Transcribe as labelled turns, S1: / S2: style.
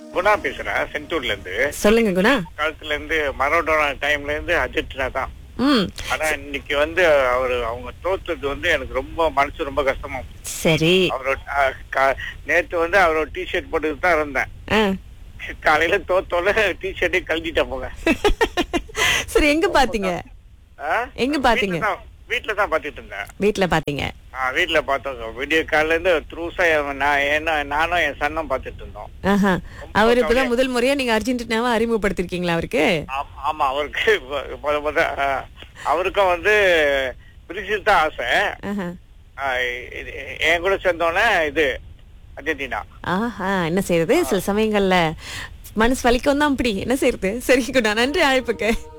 S1: குணா பேசுறேன் செந்தூர்ல இருந்து
S2: சொல்லுங்க குணா
S1: காலத்துல இருந்து மரோடோனா டைம்ல இருந்து அர்ஜென்டினா தான்
S2: ம்
S1: ஆனா இன்னைக்கு வந்து அவரு அவங்க தோத்தது வந்து எனக்கு ரொம்ப மனசு ரொம்ப கஷ்டமா போச்சு.
S2: சரி
S1: அவரோட அஹ், கா- நேத்து வந்து அவரோட டிஷர்ட் போட்டுட்டு தான் இருந்தேன்
S2: ஆ.
S1: காலையில தோத்தோல டிஷர்ட்டே கழட்டிட்டேன் போங்க
S2: சரி எங்க பாத்தீங்க
S1: ஆ?
S2: எங்க பாத்தீங்க?
S1: வீட்ல தான்- வீட்ல தான் பாத்துட்டு இருந்தேன்
S2: வீட்ல பாத்தீங்க
S1: ஆ, வீட்ல பார்த்தோம் விடிய காலையில இருந்து த்ரூஸா நான் என்ன நானும் என் சன்னும் பாத்துட்டு இருந்தோம்
S2: ஆஹா அவர் இப்பதான்
S1: கவலையா-
S2: முதல் முறையா நீங்க அர்ஜென்டினாவை அறிமுகப்படுத்திருக்கீங்களா அவருக்கு
S1: ஆம்- ஆமா அவருக்கு முத முத ஆ, அவருக்கும் வந்து பிரேசில் தான் ஆசை
S2: ஆஹா.
S1: ஆ, இது- என் கூட சேர்ந்தோன்னே இது அர்ஜென்டினா
S2: ஆஹா என்ன செய்யறது சில சமயங்கள்ல மனசு வலிக்கும் தான் அப்படி என்ன செய்யறது சரி குணா நன்றி அழைப்புக்கு